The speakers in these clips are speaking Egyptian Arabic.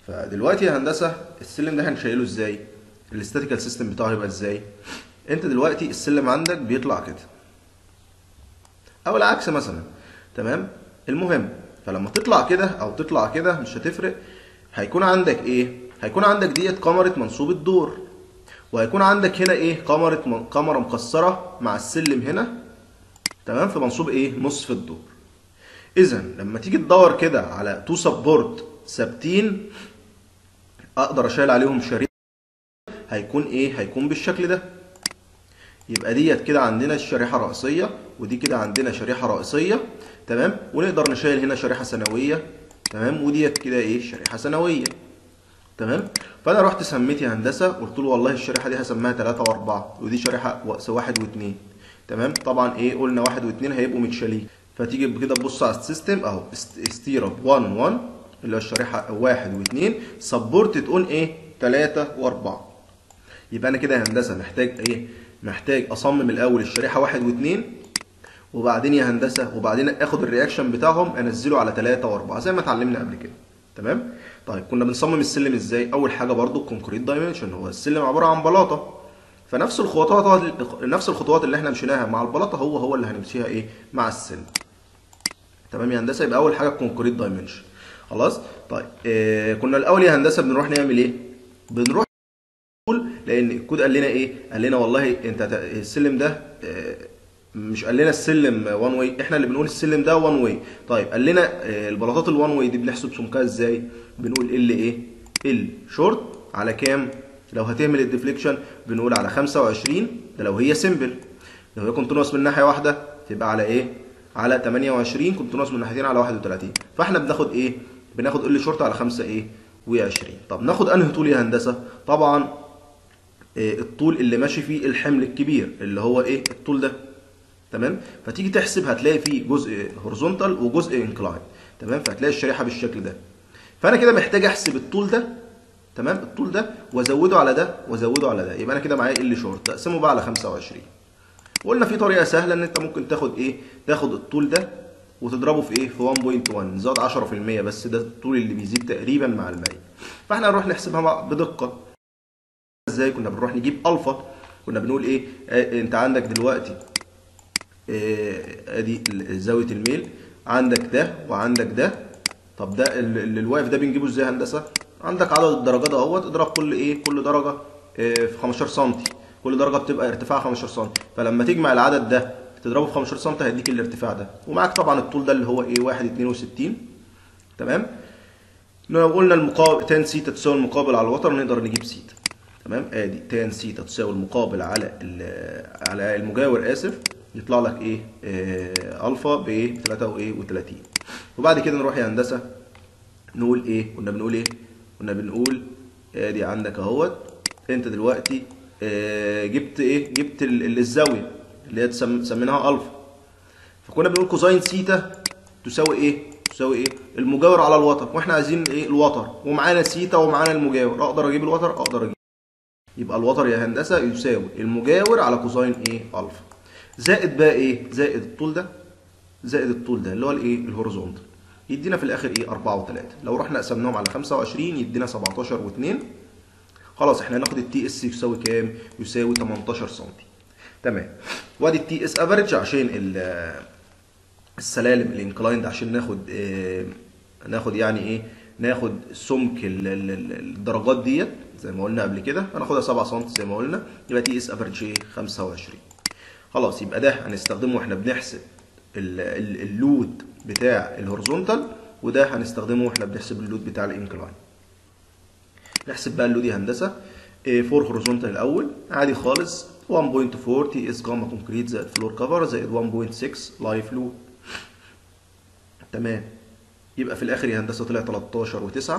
فدلوقتي يا هندسه السلم ده هنشيله ازاي الاستاتيكال سيستم بتاعه هيبقى ازاي انت دلوقتي السلم عندك بيطلع كده او العكس مثلا تمام المهم فلما تطلع كده او تطلع كده مش هتفرق هيكون عندك ايه هيكون عندك ديت كاميرا منصوب الدور وهيكون عندك هنا ايه كاميرا من... كاميرا مكسره مع السلم هنا تمام في منصوب ايه نصف الدور اذا لما تيجي تدور كده على تو سبورت ثابتين اقدر اشيل عليهم شريحه هيكون ايه هيكون بالشكل ده يبقى ديت كده عندنا الشريحه الرئيسيه ودي كده عندنا شريحه رئيسيه تمام ونقدر نشيل هنا شريحه ثانويه تمام وديت كده ايه شريحه ثانويه تمام فانا رحت سميت يا هندسه قلت له والله الشريحه دي هسميها 3 و4 ودي شريحه واحد واثنين تمام طبعا ايه قلنا واحد واثنين هيبقوا متشالين فتيجي كده تبص على السيستم اهو ستيرب 1 1 اللي هو الشريحه واحد واثنين سبورتد اون ايه 3 و4 يبقى انا كده يا هندسه محتاج ايه محتاج اصمم الاول الشريحه واحد واثنين وبعدين يا هندسه وبعدين اخد الرياكشن بتاعهم انزله على 3 و4 زي ما اتعلمنا قبل كده تمام طيب كنا بنصمم السلم ازاي اول حاجه برضو الكونكريت دايمنشن هو السلم عباره عن بلاطه فنفس الخطوات نفس الخطوات اللي احنا مشيناها مع البلاطه هو هو اللي هنمشيها ايه مع السلم تمام يا هندسه يبقى اول حاجه الكونكريت دايمنشن خلاص طيب آه كنا الاول يا هندسه بنروح نعمل ايه بنروح لان الكود قال لنا ايه قال لنا والله انت السلم ده آه مش قال لنا السلم وان واي احنا اللي بنقول السلم ده وان واي طيب قال لنا آه البلاطات الوان واي دي بنحسب سمكها ازاي بنقول ال ايه ال شورت على كام لو هتعمل الديفليكشن بنقول على 25 ده لو هي سيمبل لو هي كونتينوس من ناحيه واحده تبقى على ايه على 28 كونتينوس من ناحيتين على 31 فاحنا بناخد ايه بناخد ال شورت على 5 ايه و20 طب ناخد انهي طول يا هندسه طبعا إيه الطول اللي ماشي فيه الحمل الكبير اللي هو ايه الطول ده تمام فتيجي تحسب هتلاقي فيه جزء هوريزونتال وجزء انكلاين تمام فهتلاقي الشريحه بالشكل ده فانا كده محتاج احسب الطول ده تمام الطول ده وازوده على ده وازوده على ده يبقى انا كده معايا ال شورت اقسمه بقى على 25 وقلنا في طريقه سهله ان انت ممكن تاخد ايه تاخد الطول ده وتضربه في ايه في 1.1 زاد 10% بس ده الطول اللي بيزيد تقريبا مع المية فاحنا هنروح نحسبها بدقه ازاي كنا بنروح نجيب الفا كنا بنقول ايه آه انت عندك دلوقتي ادي آه زاويه الميل عندك ده وعندك ده طب ده اللي الواقف ده بنجيبه ازاي هندسه عندك عدد الدرجات اهوت اضرب كل ايه كل درجه آه في 15 سم كل درجه بتبقى ارتفاع 15 سم فلما تجمع العدد ده تضربه في 15 سم هيديك الارتفاع ده ومعاك طبعا الطول ده اللي هو ايه 1 62 تمام لو قلنا المقابل تان سيتا تساوي المقابل على الوتر نقدر نجيب سيتا تمام ادي تان سيتا تساوي المقابل على على المجاور اسف يطلع لك ايه آه الفا ب 33 وبعد كده نروح يا هندسه نقول ايه كنا بنقول ايه كنا بنقول ادي عندك اهوت انت دلوقتي آه جبت ايه جبت الزاويه اللي هي سميناها الفا فكنا بنقول كوزاين سيتا تساوي ايه تساوي ايه المجاور على الوتر واحنا عايزين ايه الوتر ومعانا سيتا ومعانا المجاور اقدر اجيب الوتر اقدر اجيب يبقى الوتر يا هندسه يساوي المجاور على كوزاين ايه الفا زائد بقى ايه زائد الطول ده زائد الطول ده اللي هو الايه الهوريزونتال يدينا في الاخر ايه 4 و3 لو رحنا قسمناهم على 25 يدينا 17 و2 خلاص احنا هناخد التي اس يساوي كام يساوي 18 سم تمام وادي التي اس افريج عشان السلالم الانكلايند عشان ناخد اه ناخد يعني ايه ناخد سمك الدرجات ديت زي ما قلنا قبل كده هناخدها 7 سم زي ما قلنا يبقى تي اس افريج ايه 25 خلاص يبقى ده هنستخدمه واحنا بنحسب اللود بتاع الهوريزونتال وده هنستخدمه واحنا بنحسب اللود بتاع الانكلاين نحسب بقى اللود يا هندسه فور هوريزونتال الاول عادي خالص 1.4 تي اس جاما كونكريت زائد فلور كفر زائد 1.6 لايف لود تمام يبقى في الاخر يا هندسه طلع 13 و9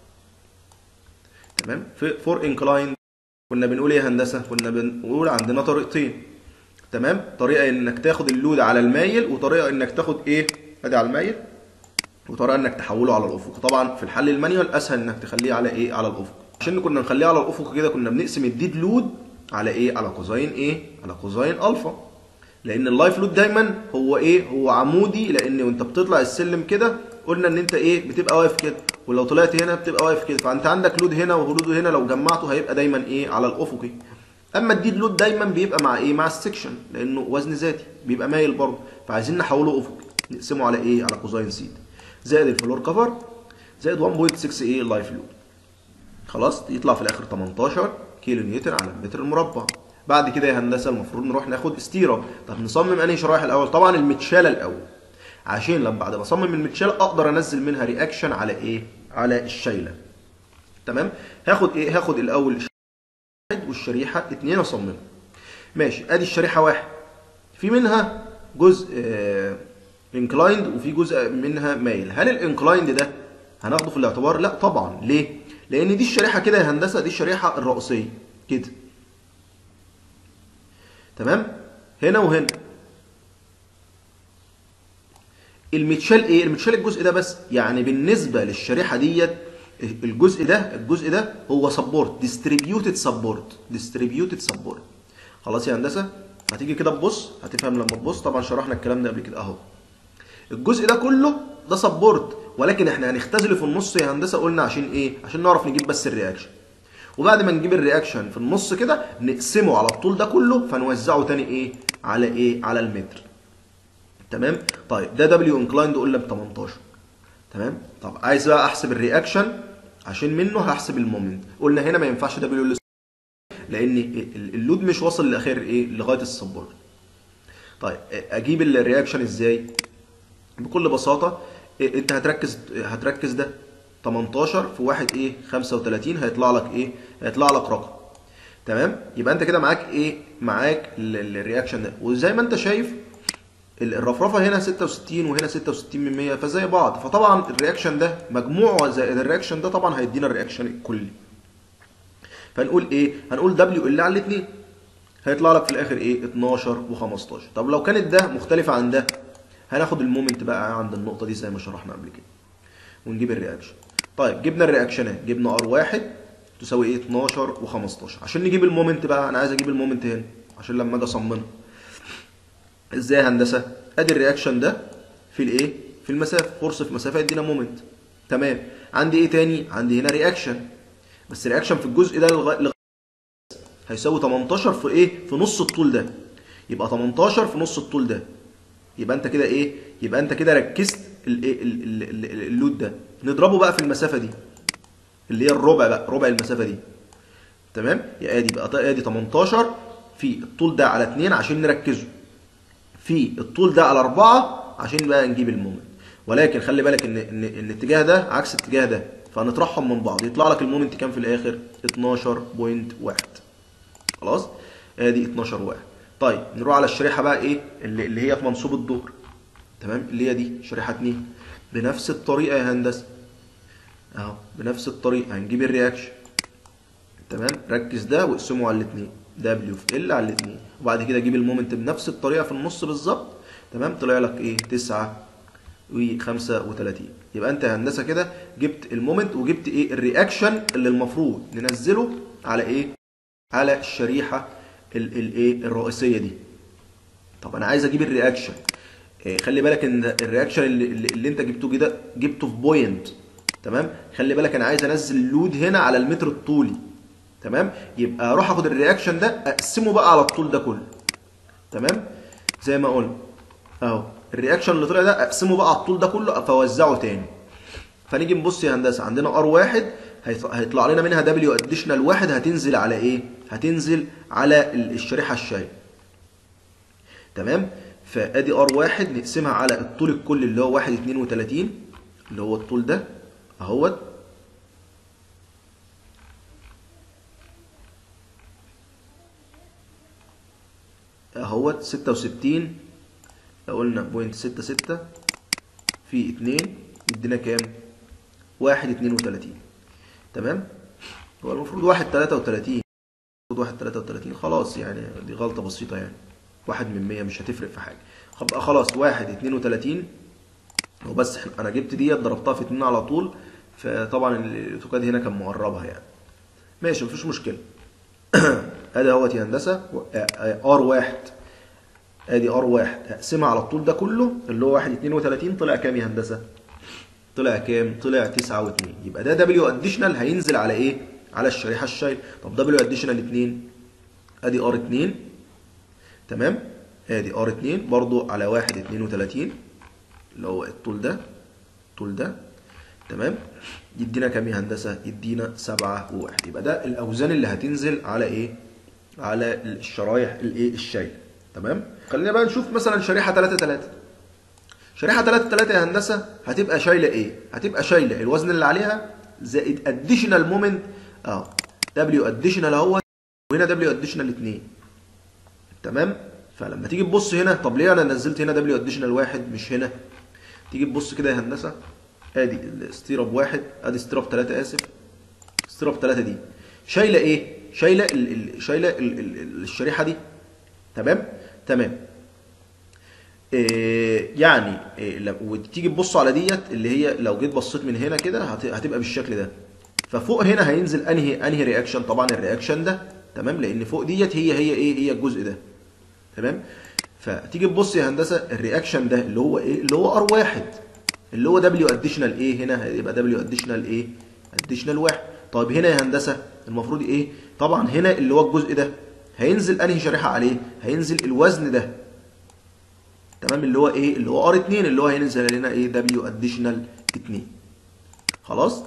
تمام في فور انكلاين كنا بنقول ايه يا هندسه كنا بنقول عندنا طريقتين تمام طريقه انك تاخد اللود على المايل وطريقه انك تاخد ايه ادي على المايل وطريقه انك تحوله على الافق طبعا في الحل المانيوال اسهل انك تخليه على ايه على الافق عشان كنا نخليه على الافق كده كنا بنقسم الديد لود على ايه على كوزاين ايه على كوزاين الفا لان اللايف لود دايما هو ايه هو عمودي لان وانت بتطلع السلم كده قلنا ان انت ايه بتبقى واقف كده ولو طلعت هنا بتبقى واقف كده فانت عندك لود هنا ولود هنا لو جمعته هيبقى دايما ايه على الافقي اما الديد لود دايما بيبقى مع ايه مع السكشن لانه وزن ذاتي بيبقى مايل برضه فعايزين نحوله افقي نقسمه على ايه على كوزاين سيد زائد الفلور كفر زائد 1.6 ايه لايف لود خلاص يطلع في الاخر 18 كيلو نيوتن على المتر المربع بعد كده يا هندسه المفروض نروح ناخد استيرا طب نصمم انهي شرايح الاول طبعا المتشاله الاول عشان لما بعد ما اصمم المتشاله اقدر انزل منها رياكشن على ايه على الشايله تمام هاخد ايه هاخد الاول واحد والشريحه اتنين اصممها ماشي ادي الشريحه واحد في منها جزء آه انكلايند وفي جزء منها مايل هل الانكلايند ده هناخده في الاعتبار لا طبعا ليه لان دي الشريحه كده يا هندسه دي الشريحه الرئيسيه كده تمام هنا وهنا المتشال ايه المتشال الجزء ده بس يعني بالنسبه للشريحه ديت الجزء ده الجزء ده هو سبورت ديستريبيوتد سبورت ديستريبيوتد سبورت خلاص يا هندسه هتيجي كده تبص هتفهم لما تبص طبعا شرحنا الكلام ده قبل كده اهو الجزء ده كله ده سبورت ولكن احنا هنختزله في النص يا هندسه قلنا عشان ايه عشان نعرف نجيب بس الرياكشن وبعد ما نجيب الرياكشن في النص كده نقسمه على الطول ده كله فنوزعه تاني ايه على ايه على المتر تمام طيب ده دبليو انكلايند قلنا ب 18 تمام طب عايز بقى احسب الرياكشن عشان منه هحسب المومنت قلنا هنا ما ينفعش دبليو لان اللود مش واصل لاخر ايه لغايه السبورت طيب اجيب الرياكشن ازاي بكل بساطه انت هتركز هتركز ده 18 في واحد ايه 35 هيطلع لك ايه هيطلع لك رقم تمام يبقى انت كده معاك ايه معاك الرياكشن ده وزي ما انت شايف الرفرفه هنا 66 وهنا 66 من 100 فزي بعض فطبعا الرياكشن ده مجموعه زائد الرياكشن ده طبعا هيدينا الرياكشن الكلي فنقول ايه هنقول دبليو ال على الاثنين هيطلع لك في الاخر ايه 12 و15 طب لو كانت ده مختلفه عن ده هناخد المومنت بقى عند النقطه دي زي ما شرحنا قبل كده ونجيب الرياكشن طيب جبنا الرياكشنات جبنا ار واحد تساوي ايه 12 و15 عشان نجيب المومنت بقى انا عايز اجيب المومنت هنا عشان لما اجي اصممها ازاي يا هندسه ادي الرياكشن ده في الايه في المسافه فورس في مسافه يدينا مومنت تمام عندي ايه تاني عندي هنا رياكشن بس الرياكشن في الجزء ده لغ... لغ... هيساوي 18 في ايه في نص الطول ده يبقى 18 في نص الطول ده يبقى انت كده ايه يبقى انت كده ركزت الايه اللود ده نضربه بقى في المسافه دي اللي هي الربع بقى ربع المسافه دي تمام يا ادي بقى ادي 18 في الطول ده على 2 عشان نركزه في الطول ده على 4 عشان بقى نجيب المومنت ولكن خلي بالك ان ان ان الاتجاه ده عكس الاتجاه ده فهنطرحهم من بعض يطلع لك المومنت كام في الاخر 12.1 خلاص ادي 12 واحد طيب نروح على الشريحه بقى ايه اللي, اللي هي في منصوب الظهر تمام اللي هي دي شريحه 2 بنفس الطريقه يا هندسه اهو بنفس الطريقه هنجيب الرياكشن تمام ركز ده واقسمه على الاثنين دبليو في ال على الاثنين وبعد كده اجيب المومنت بنفس الطريقه في النص بالظبط تمام طلع لك ايه 9 و35 يبقى انت يا هندسه كده جبت المومنت وجبت ايه الرياكشن اللي المفروض ننزله على ايه على الشريحه الايه الرئيسيه دي طب انا عايز اجيب الرياكشن إيه خلي بالك ان الرياكشن اللي, اللي انت جبته كده جبته في بوينت تمام خلي بالك انا عايز انزل اللود هنا على المتر الطولي تمام يبقى اروح اخد الرياكشن ده اقسمه بقى على الطول ده كله تمام زي ما قلنا اهو الرياكشن اللي طلع ده اقسمه بقى على الطول ده كله فاوزعه تاني فنيجي نبص يا هندسه عندنا ار واحد هيطلع لنا منها دبليو اديشنال واحد هتنزل على ايه هتنزل على الشريحه الشاي تمام فادي ار واحد نقسمها على الطول الكلي اللي هو 1 32 اللي هو الطول ده اهوت اهوت 66 لو قلنا بوينت 66 في 2 يدينا كام؟ 1 32 تمام؟ هو المفروض 1 33 المفروض 1 33 خلاص يعني دي غلطة بسيطة يعني 1 من 100 مش هتفرق في حاجة هبقى خلاص 1 32 هو بس انا جبت ديت ضربتها في 2 على طول فطبعا الاوتوكاد هنا كان مقربها يعني ماشي مفيش مشكلة ادي اهوت يا هندسة ار واحد ادي ار واحد هقسمها على الطول ده كله اللي هو 1 32 طلع كام يا هندسة؟ طلع كام طلع 9 و2 يبقى ده دبليو اديشنال هينزل على ايه على الشريحه الشايل طب دبليو اديشنال 2 ادي ار 2 تمام ادي ار 2 برضو على 1 32 اللي هو الطول ده الطول ده تمام يدينا كام يا هندسه يدينا 7 و1 يبقى ده الاوزان اللي هتنزل على ايه على الشرايح الايه الشايله تمام خلينا بقى نشوف مثلا شريحه 3 3 شريحه 3 3 يا هندسه هتبقى شايله ايه هتبقى شايله الوزن اللي عليها زائد اديشنال مومنت اه دبليو اديشنال اهو وهنا دبليو اديشنال 2 تمام فلما تيجي تبص هنا طب ليه انا نزلت هنا دبليو اديشنال واحد مش هنا تيجي تبص كده يا هندسه ادي الاستيراب واحد ادي استيراب 3 اسف استيراب 3 دي شايله ايه شايله ال ال شايله ال ال الشريحه دي تمام تمام إيه يعني إيه لو وتيجي تبص على ديت اللي هي لو جيت بصيت من هنا كده هت- هتبقى بالشكل ده ففوق هنا هينزل انهي انهي رياكشن طبعا الرياكشن ده تمام لان فوق ديت هي هي ايه هي الجزء ده تمام فتيجي تبص يا هندسه الرياكشن ده اللي هو ايه اللي هو ار واحد اللي هو دبليو اديشنال ايه هنا هيبقى دبليو اديشنال ايه اديشنال واحد طيب هنا يا هندسه المفروض ايه طبعا هنا اللي هو الجزء ده هينزل انهي شريحه عليه هينزل الوزن ده تمام اللي هو ايه اللي هو ار 2 اللي هو هينزل لنا ايه دبليو اديشنال 2 خلاص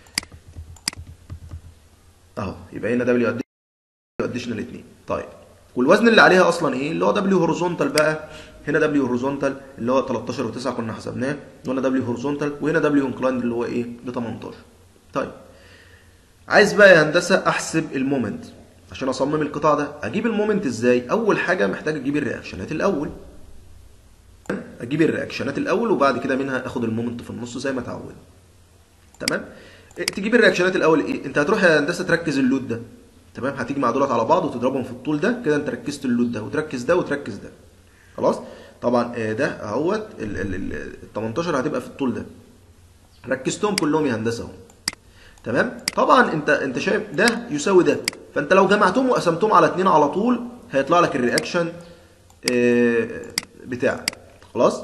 اهو يبقى هنا دبليو اديشنال 2 طيب والوزن اللي عليها اصلا ايه اللي هو دبليو هوريزونتال بقى هنا دبليو هوريزونتال اللي هو 13 و9 كنا حسبناه وهنا دبليو هوريزونتال وهنا دبليو انكلايند اللي هو ايه ب 18 طيب عايز بقى يا هندسه احسب المومنت عشان اصمم القطاع ده اجيب المومنت ازاي اول حاجه محتاج اجيب الرياكشنات الاول اجيب الرياكشنات الاول وبعد كده منها اخد المومنت في النص زي ما اتعودنا تمام إيه، تجيب الرياكشنات الاول ايه انت هتروح يا هندسه تركز اللود ده تمام هتيجي مع دولت على بعض وتضربهم في الطول ده كده انت ركزت اللود ده وتركز ده وتركز ده خلاص طبعا آه، ده اهوت ال ال- ال- ال 18 هتبقى في الطول ده ركزتهم كلهم يا هندسه اهو تمام طبعا انت انت شايف ده يساوي ده فانت لو جمعتهم وقسمتهم على اتنين على طول هيطلع لك الرياكشن آه، بتاعك خلاص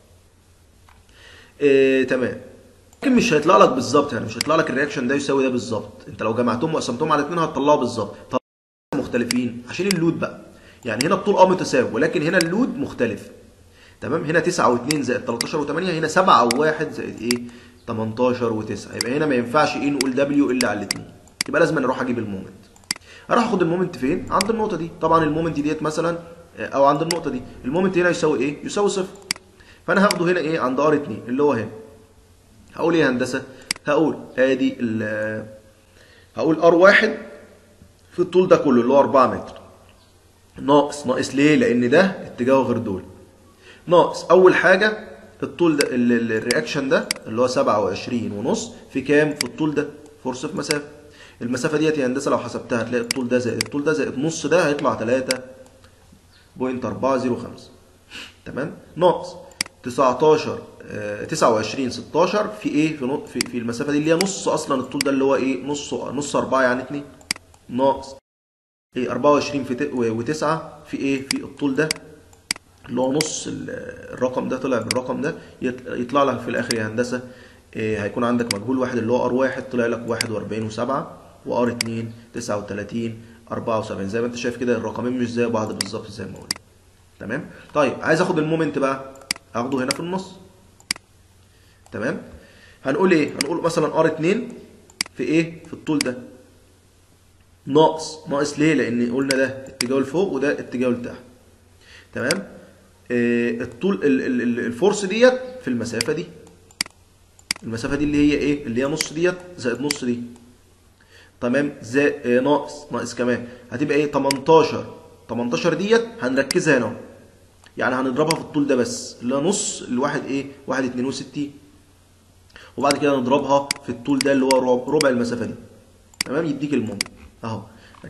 آه، تمام لكن مش هيطلع لك بالظبط يعني مش هيطلع لك الرياكشن ده يساوي ده بالظبط انت لو جمعتهم وقسمتهم على اتنين هتطلعه بالظبط طب مختلفين عشان اللود بقى يعني هنا الطول اه متساوي ولكن هنا اللود مختلف تمام هنا 9 و2 زائد 13 و8 هنا 7 و1 زائد ايه 18 و9 يبقى هنا ما ينفعش ايه نقول دبليو الا على الاثنين يبقى لازم انا اروح اجيب المومنت اروح اخد المومنت فين عند النقطه دي طبعا المومنت ديت مثلا آه، او عند النقطه دي المومنت هنا يساوي ايه يساوي صفر فانا هاخده هنا ايه عند ار 2 اللي هو هنا هقول ايه يا هندسه هقول ادي ال هقول ار 1 في الطول ده كله اللي هو 4 متر ناقص ناقص ليه لان ده اتجاهه غير دول ناقص اول حاجه الطول ده ال- ال- الرياكشن ده اللي هو 27 ونص في كام في الطول ده فرصه في مسافه المسافه ديت يا هندسه لو حسبتها هتلاقي الطول ده زائد الطول ده زائد نص ده هيطلع 3.405 تمام ناقص 19 آه، 29 16 في ايه في نو- في في المسافه دي اللي هي نص اصلا الطول ده اللي هو ايه نص نص 4 يعني 2 ناقص ايه 24 في و9 في ايه في الطول ده اللي هو نص ال- الرقم ده طلع بالرقم ده يط- يطلع لك في الاخر يا هندسه إيه هيكون عندك مجهول واحد اللي هو ار واحد طلع لك 41 و7 وار 2 39 74 زي ما انت شايف كده الرقمين مش زي بعض بالظبط زي ما قلنا تمام طيب عايز اخد المومنت بقى اخده هنا في النص تمام هنقول ايه هنقول مثلا ار 2 في ايه في الطول ده ناقص ناقص ليه لان قلنا ده اتجاهه لفوق وده اتجاهه لتحت تمام آه الطول ال- ال- ال- الفورس ديت في المسافه دي المسافه دي اللي هي ايه اللي هي نص ديت زائد نص دي تمام زائد آه ناقص ناقص كمان هتبقى ايه 18 18 ديت هنركزها هنا اهو. يعني هنضربها في الطول ده بس اللي هو نص الواحد ايه واحد 62 وبعد كده نضربها في الطول ده اللي هو ربع- ربع المسافه دي تمام يديك المومنت اهو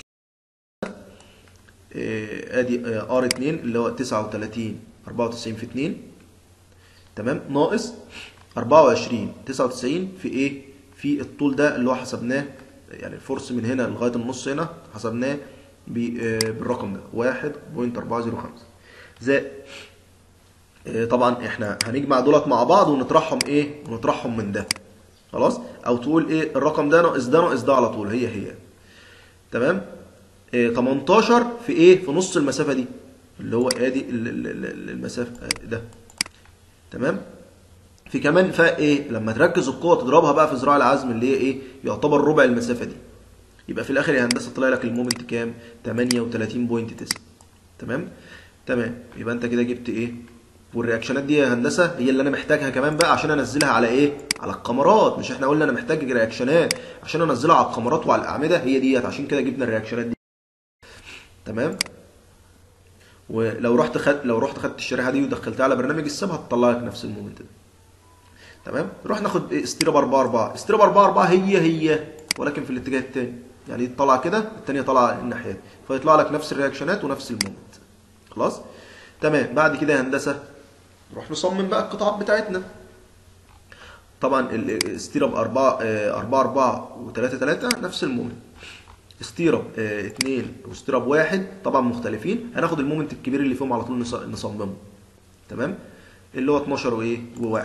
آه، ادي ار 2 اللي هو 39 94 في 2 تمام ناقص 24 99 في ايه في الطول ده اللي هو حسبناه يعني الفورس من هنا لغايه النص هنا حسبناه ب- آه، بالرقم ده 1.405 زائد إيه، طبعا احنا هنجمع دولت مع بعض ونطرحهم ايه ونطرحهم من ده خلاص او تقول ايه الرقم ده ناقص ده ناقص ده على طول هي هي تمام إيه 18 في ايه في نص المسافه دي اللي هو ادي ال- ال- ال- المسافه آه، ده تمام في كمان فا ايه لما تركز القوه تضربها بقى في ذراع العزم اللي هي ايه يعتبر ربع المسافه دي يبقى في الاخر يا هندسه طلع لك المومنت كام 38.9 تمام تمام يبقى انت كده جبت ايه والرياكشنات دي يا هندسه هي اللي انا محتاجها كمان بقى عشان انزلها على ايه على الكاميرات مش احنا قلنا انا محتاج رياكشنات عشان انزلها على الكاميرات وعلى الاعمده هي ديت عشان كده جبنا الرياكشنات دي تمام ولو رحت خد لو رحت خدت الشريحه دي ودخلتها على برنامج الساب هتطلع لك نفس المومنت ده تمام نروح ناخد إيه؟ استيراب 4 4 استيراب 4 4 هي هي ولكن في الاتجاه الثاني يعني دي طالعه كده الثانيه طالعه الناحيه دي فيطلع لك نفس الرياكشنات ونفس المومنت خلاص تمام بعد كده يا هندسه نروح نصمم بقى القطاعات بتاعتنا طبعا الاستيراب 4 4 4 و3 3 نفس المومنت استيراب 2 واستيراب 1 طبعا مختلفين هناخد المومنت الكبير اللي فيهم على طول نص- نصممه تمام اللي هو 12 وايه و1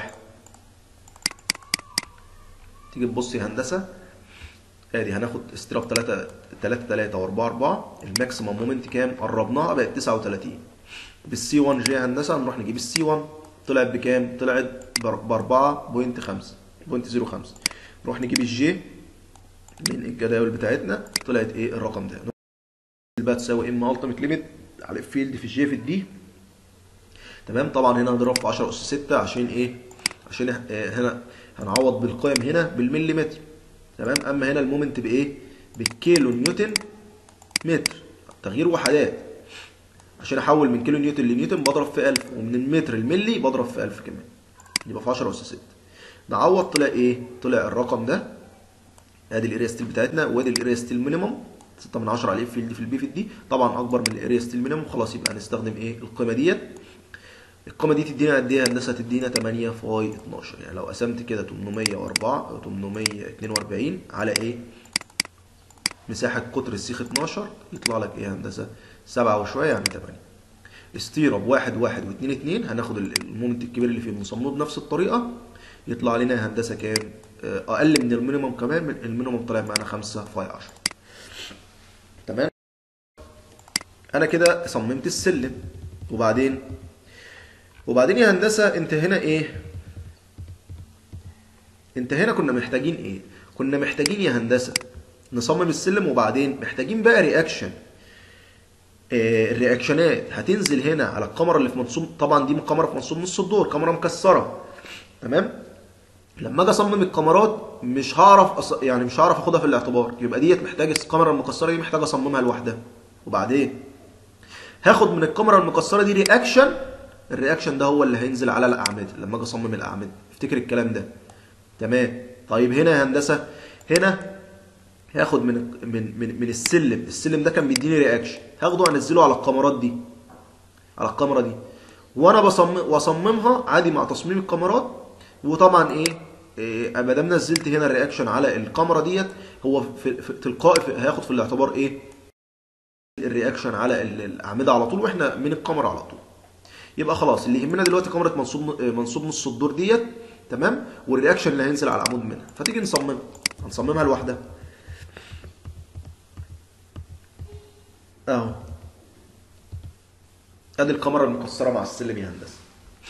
تيجي تبص يا هندسه ادي هناخد استيراب 3 3 3 و4 4 الماكسيمم مومنت كام قربناها بقت 39 بالسي 1 جي هندسه نروح نجيب السي 1 طلعت بكام طلعت ب 4.5 0.05 نروح نجيب الجي من الجداول بتاعتنا طلعت ايه الرقم ده بقى تساوي ام التيميت ليميت على الفيلد في الجي في الدي تمام طبعا هنا هنضرب في 10 اس 6 عشان ايه عشان آه، هنا هنعوض بالقيم هنا بالمليمتر تمام اما هنا المومنت بايه بالكيلو نيوتن متر تغيير وحدات عشان احول من كيلو نيوتن لنيوتن بضرب في 1000 ومن المتر الملي بضرب في 1000 كمان يبقى في 10 اس 6 نعوض طلع ايه طلع الرقم ده ادي الاريا ستيل بتاعتنا وادي الاريا ستيل مينيمم 6 من 10 على الاف في الدي في البي في الدي طبعا اكبر من الاريا ستيل مينيمم خلاص يبقى هنستخدم ايه القيمه ديت القيمه دي تدينا قد ايه يا هندسه تدينا 8 فاي 12 يعني لو قسمت كده 804 او 842 على ايه مساحه قطر السيخ 12 يطلع لك ايه يا هندسه 7 وشويه يعني 8 استيرة بواحد واحد واثنين اتنين هناخد ال- المومنت الكبير اللي فيه ونصممه بنفس الطريقة يطلع لنا هندسة كام؟ آه، أقل من المينيمم كمان من المينيمم طلع معانا خمسة فاي عشرة تمام؟ أنا كده صممت السلم وبعدين وبعدين يا هندسة أنت هنا إيه؟ أنت هنا كنا محتاجين إيه؟ كنا محتاجين يا هندسة نصمم السلم وبعدين محتاجين بقى رياكشن آه، الرياكشنات هتنزل هنا على الكاميرا اللي في منصوب طبعا دي كاميرا في منصوب نص الدور كاميرا مكسره تمام لما اجي اصمم الكاميرات مش هعرف أص... يعني مش هعرف اخدها في الاعتبار يبقى ديت محتاج الكاميرا المكسره دي محتاج اصممها لوحدها وبعدين هاخد من الكاميرا المكسره دي رياكشن الرياكشن ده هو اللي هينزل على الاعمده لما اجي اصمم الاعمده افتكر الكلام ده تمام طيب هنا يا هندسه هنا هاخد من من من من السلم السلم ده كان بيديني رياكشن هاخده انزله على الكاميرات دي على الكاميرا دي وانا بصمم واصممها عادي مع تصميم الكاميرات وطبعا ايه, إيه ما دام نزلت هنا الرياكشن على الكاميرا ديت هو في, في تلقائي في هياخد في الاعتبار ايه الرياكشن على ال- الاعمده على طول واحنا من الكاميرا على طول يبقى خلاص اللي يهمنا دلوقتي كاميرا منصوب منصوب نص الدور ديت تمام والرياكشن اللي هينزل على العمود منها فتيجي نصممها هنصممها لوحدها اهو ادي الكاميرا المكسره مع السلم يا هندسه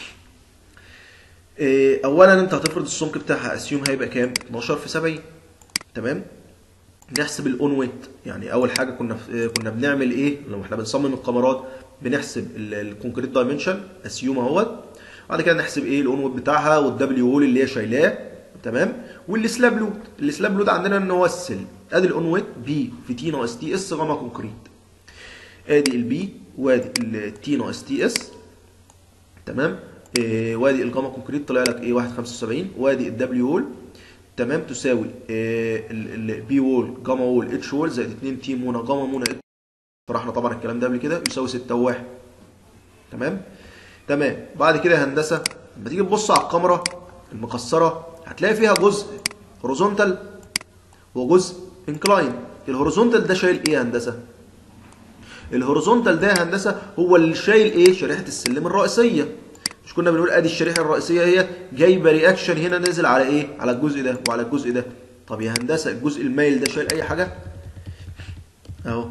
إيه، اولا انت هتفرض السمك بتاعها اسيوم هيبقى كام 12 في 70 تمام نحسب الاون ويت يعني اول حاجه كنا في كنا بنعمل ايه لو احنا بنصمم الكاميرات بنحسب ال- الكونكريت دايمنشن اسيوم اهوت بعد كده نحسب ايه الاون ويت بتاعها والدبليو وول اللي هي شايلاه تمام والسلاب لود السلاب لود عندنا ان هو السل ادي الاون ويت بي في تي ناقص تي اس غاما كونكريت ادي البي وادي التي ناقص تي اس تمام إيه وادي الجاما كونكريت طلع لك ايه 1.75 وادي الدبليو وول تمام تساوي إيه البي وول جاما وول اتش وول زائد 2 تي مونا جاما مونا اتش شرحنا طبعا الكلام ده قبل كده يساوي 6 و1 تمام تمام بعد كده يا هندسه لما تيجي تبص على الكاميرا المكسره هتلاقي فيها جزء هوريزونتال وجزء انكلاين الهوريزونتال ده شايل ايه يا هندسه الهوريزونتال ده يا هندسه هو اللي شايل ايه شريحه السلم الرئيسيه مش كنا بنقول ادي الشريحه الرئيسيه هي جايبه رياكشن هنا نازل على ايه على الجزء ده وعلى الجزء ده طب يا هندسه الجزء المايل ده شايل اي حاجه اهو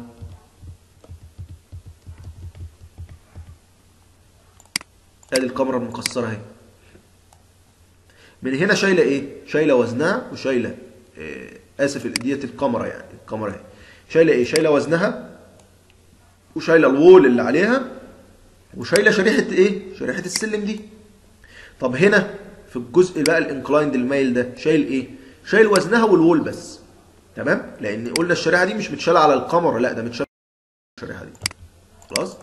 ادي الكاميرا المكسره اهي من هنا شايله ايه شايله وزنها وشايله آه اسف ديت الكاميرا يعني الكاميرا اهي شايله ايه شايله وزنها وشايله الوول اللي عليها وشايله شريحه ايه شريحه السلم دي طب هنا في الجزء بقى الانكلايند المايل ده شايل ايه شايل وزنها والوول بس تمام لان قلنا الشريحه دي مش متشاله على الكاميرا لا ده متشاله على الشريحه دي خلاص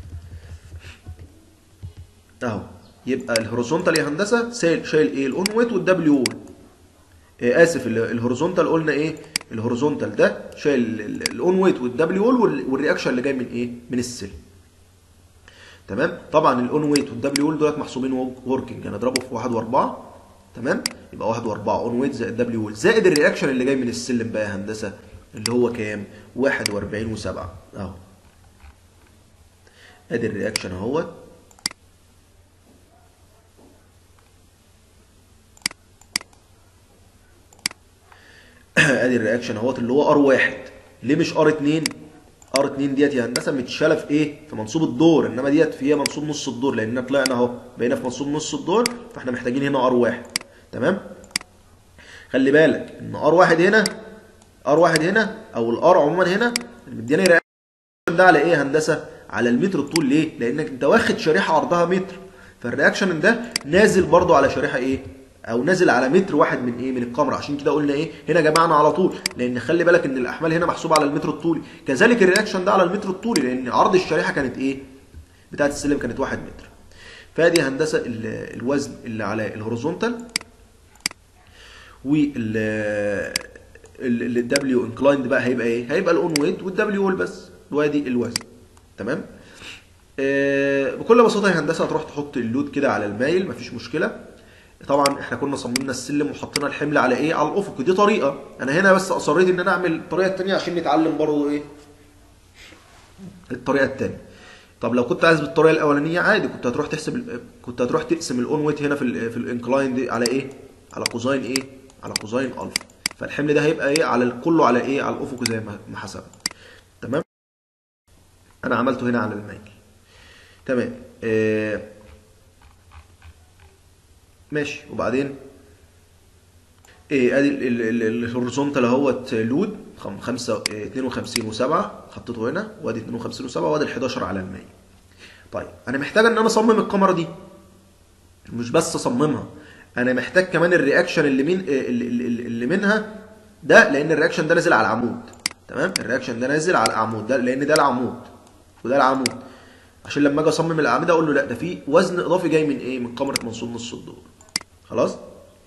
اهو يبقى الهوريزونتال يا هندسه شايل شايل ايه الاون ويت والدبليو وول إيه اسف الهوريزونتال قلنا ايه الهوريزونتال ده شايل الاون ويت والدبليو وول والرياكشن اللي جاي من ايه من السيل تمام طبعا الاون ويت والدبليو وول دولت محسوبين وركينج هنضربه في 1 و4 تمام يبقى 1 و4 اون ويت زائد دبليو وول زائد الرياكشن اللي جاي من السلم بقى يا هندسه اللي هو كام 41 و7 اهو ادي الرياكشن اهوت ادي الرياكشن اهوت اللي هو ار واحد ليه مش ار 2 ار 2 ديت يا هندسه متشاله في ايه في منصوب الدور انما ديت فيها منصوب نص الدور لاننا طلعنا اهو بقينا في منصوب نص الدور فاحنا محتاجين هنا ار واحد تمام خلي بالك ان ار واحد هنا ار واحد هنا او الار عموما هنا مدياني رياكشن ده على ايه يا هندسه على المتر الطول ليه لانك انت واخد شريحه عرضها متر فالرياكشن ده نازل برضو على شريحه ايه او نازل على متر واحد من ايه من الكاميرا عشان كده قلنا ايه هنا جمعنا على طول لان خلي بالك ان الاحمال هنا محسوبه على المتر الطولي كذلك الرياكشن ده على المتر الطولي لان عرض الشريحه كانت ايه بتاعه السلم كانت واحد متر فادي هندسه الوزن اللي على الهوريزونتال وال الدبليو انكلايند بقى هيبقى ايه هيبقى الاون ويت والدبليو وول بس وادي الوزن تمام آه بكل بساطه يا هندسه هتروح تحط اللود كده على المايل مفيش مشكله طبعا احنا كنا صممنا السلم وحطينا الحمل على ايه على الافق دي طريقه انا هنا بس اصريت ان انا اعمل الطريقه الثانيه عشان نتعلم برضه ايه الطريقه الثانيه طب لو كنت عايز بالطريقه الاولانيه عادي كنت هتروح تحسب كنت هتروح تقسم الاون ويت هنا في ال في الانكلاين دي على ايه على كوزاين ايه على كوزاين الفا فالحمل ده هيبقى ايه على كله على ايه على الافق زي ما حسبنا تمام انا عملته هنا على المايل تمام آه ماشي وبعدين ايه ادي الهوريزونتال اهوت لود 5 52 و7 حطيته هنا وادي 52 و7 وادي ال 11 على المية طيب انا محتاج ان انا اصمم الكاميرا دي مش بس اصممها انا محتاج كمان الرياكشن اللي من اللي, اللي منها ده لان الرياكشن ده نازل على العمود تمام الرياكشن ده نازل على العمود ده لان ده العمود وده العمود عشان لما اجي اصمم الاعمده اقول له لا ده في وزن اضافي جاي من ايه من كاميرا منصوب نص الدور خلاص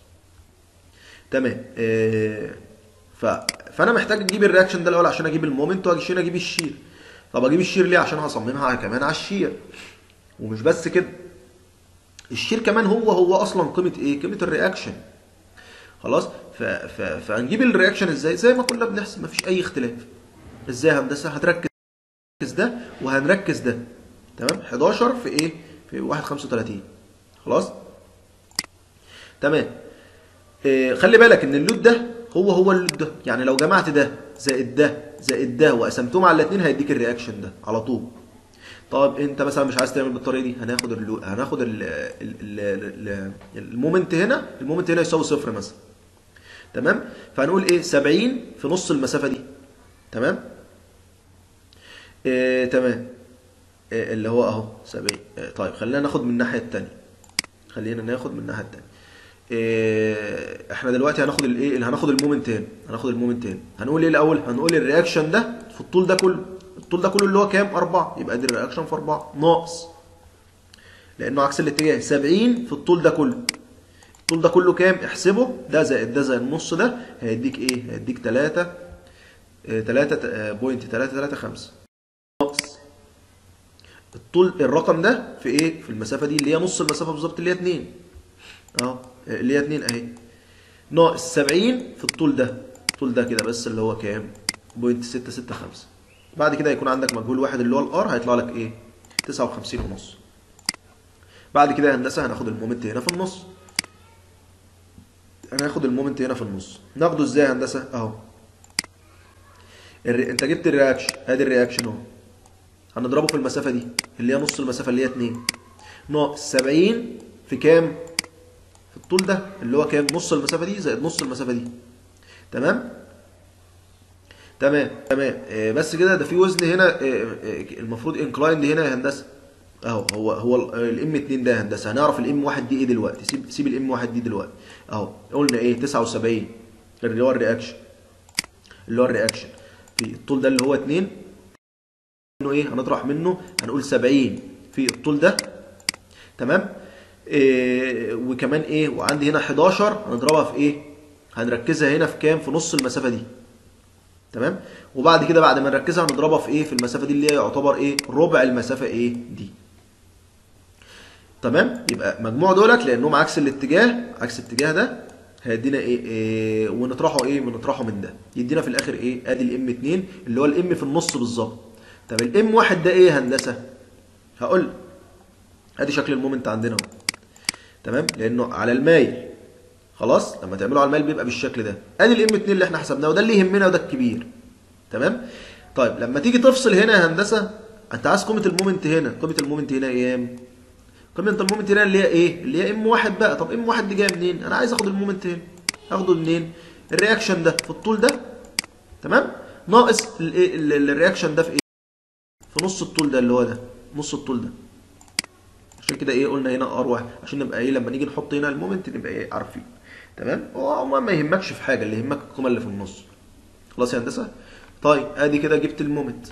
تمام آه ف... فانا محتاج اجيب الرياكشن ده الاول عشان اجيب المومنت وعشان اجيب الشير طب اجيب الشير ليه عشان هصممها كمان على الشير ومش بس كده الشير كمان هو هو اصلا قيمه ايه قيمه الرياكشن خلاص ف... ف... فهنجيب الرياكشن ازاي زي ما كنا بنحسب مفيش اي اختلاف ازاي هندسه هتركز ده وهنركز ده تمام 11 في ايه في 1 35 خلاص تمام إيه خلي بالك ان اللود ده هو هو اللود ده يعني لو جمعت ده زائد ده زائد ده وقسمتهم على الاثنين هيديك الرياكشن ده على طول طب انت مثلا مش عايز تعمل بالطريقه دي هناخد اللود هناخد ال ال ال المومنت هنا المومنت هنا يساوي صفر مثلا تمام فهنقول ايه 70 في نص المسافه دي تمام إيه تمام إيه اللي هو اهو 70 إيه طيب خلينا ناخد من الناحيه الثانيه خلينا ناخد من الناحيه الثانيه إيه احنا دلوقتي هناخد الايه اللي هناخد المومنت هنا هناخد المومنت هنا هنقول ايه الاول هنقول الرياكشن ده في الطول ده كله الطول ده كله اللي هو كام 4 يبقى دي الرياكشن في 4 ناقص لانه عكس الاتجاه 70 في الطول ده كله الطول ده كله كام احسبه ده زائد ده زائد النص ده هيديك ايه هيديك 3 3.335 ناقص الطول الرقم ده في ايه في المسافه دي اللي هي نص المسافه بالظبط اللي هي 2 اهو اللي هي 2 اهي ناقص 70 في الطول ده الطول ده كده بس اللي هو كام بوينت 665 بعد كده هيكون عندك مجهول واحد اللي هو الار هيطلع لك ايه 59 ونص بعد كده يا هندسه هناخد المومنت هنا في النص هناخد المومنت هنا في النص ناخده ازاي يا هندسه اهو الري... انت جبت الرياكشن ادي الرياكشن اهو هنضربه في المسافه دي اللي هي نص المسافه اللي هي 2 ناقص 70 في كام في الطول ده اللي هو كام نص المسافه دي زائد نص المسافه دي تمام تمام تمام آه، بس كده ده في وزن هنا آه، آه، المفروض انكلايند هنا يا هندسه اهو هو هو الام 2 ده يا هندسه هنعرف الام 1 دي ايه دلوقتي سيب سيب الام 1 دي دلوقتي اهو قلنا ايه 79 اللي هو الرياكشن اللي هو الرياكشن في الطول ده اللي هو 2 منه ايه هنطرح منه هنقول 70 في الطول ده تمام إيه وكمان ايه وعندي هنا 11 هنضربها في ايه هنركزها هنا في كام في نص المسافه دي تمام وبعد كده بعد ما نركزها هنضربها في ايه في المسافه دي اللي هي يعتبر ايه ربع المسافه ايه دي تمام يبقى مجموع دولت لانهم عكس الاتجاه عكس الاتجاه ده هيدينا ايه, إيه ونطرحه ايه ونطرحه من ده يدينا في الاخر ايه ادي الام 2 اللي هو الام في النص بالظبط طب الام 1 ده ايه يا هندسه هقول لك. ادي شكل المومنت عندنا اهو تمام لانه على المايل خلاص لما تعمله على المايل بيبقى بالشكل ده ادي الام 2 اللي احنا حسبناه وده اللي يهمنا وده الكبير تمام طيب لما تيجي تفصل هنا يا هندسه انت عايز قيمه المومنت هنا قيمه المومنت هنا ايه قيمه المومنت هنا اللي هي ايه اللي هي ام 1 بقى طب ام 1 دي جايه منين انا عايز اخد المومنت هنا اخده منين الرياكشن ده في الطول ده تمام ناقص الايه ال- ال- الرياكشن ده في ايه في نص الطول ده اللي هو ده نص الطول ده عشان كده ايه قلنا هنا ار واحد عشان نبقى ايه لما نيجي نحط هنا المومنت نبقى ايه عارفين تمام هو عموما ما يهمكش في حاجه اللي يهمك القيمه اللي في النص خلاص يا هندسه طيب ادي كده جبت المومنت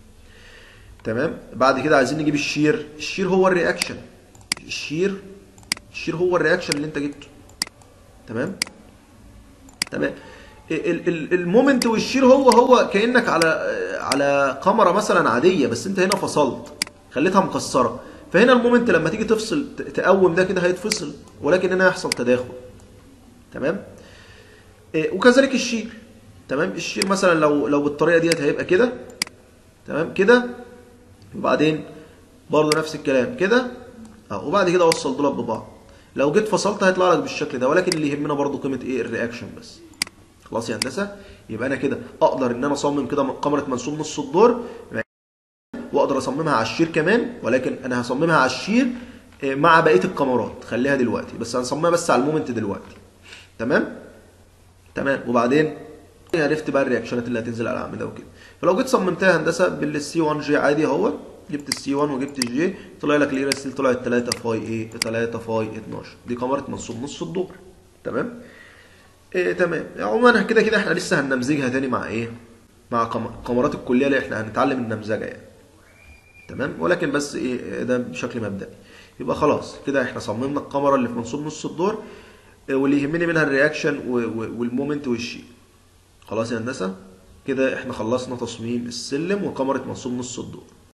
تمام بعد كده عايزين نجيب الشير الشير هو الرياكشن الشير الشير هو الرياكشن اللي انت جبته تمام تمام ال- ال- المومنت والشير هو هو كانك على على كاميرا مثلا عاديه بس انت هنا فصلت خليتها مكسره فهنا المومنت لما تيجي تفصل ت- تقوم ده كده هيتفصل ولكن هنا هيحصل تداخل تمام إيه، وكذلك الشير تمام الشير مثلا لو لو بالطريقه ديت هيبقى كده تمام كده وبعدين برضه نفس الكلام كده اه وبعد كده اوصل دول ببعض لو جيت فصلت هيطلع لك بالشكل ده ولكن اللي يهمنا برضه قيمه ايه الرياكشن بس خلاص يا هندسه يبقى انا كده اقدر ان انا اصمم كده كاميرا منسوب نص الدور واقدر اصممها على الشير كمان ولكن انا هصممها على الشير آه، مع بقيه الكاميرات خليها دلوقتي بس هنصممها بس على المومنت دلوقتي تمام تمام وبعدين عرفت بقى الرياكشنات اللي هتنزل على الاعمده وكده فلو جيت صممتها هندسه بالسي 1 جي عادي اهو جبت السي 1 وجبت الجي طلع لك ليه ستيل طلعت 3 فاي ايه 3 فاي 12 دي كاميرا منسوب نص الدور تمام إيه تمام عموما كده كده احنا لسه هننمذجها تاني مع ايه مع كام- كاميرات الكليه اللي احنا هنتعلم النمذجه يعني تمام ولكن بس ايه ده بشكل مبدئي يبقى خلاص كده احنا صممنا الكاميرا اللي في منسوب نص الدور إيه، واللي يهمني منها الرياكشن و- و- والمومنت والشيء خلاص يا هندسه كده احنا خلصنا تصميم السلم وكاميرا منسوب نص الدور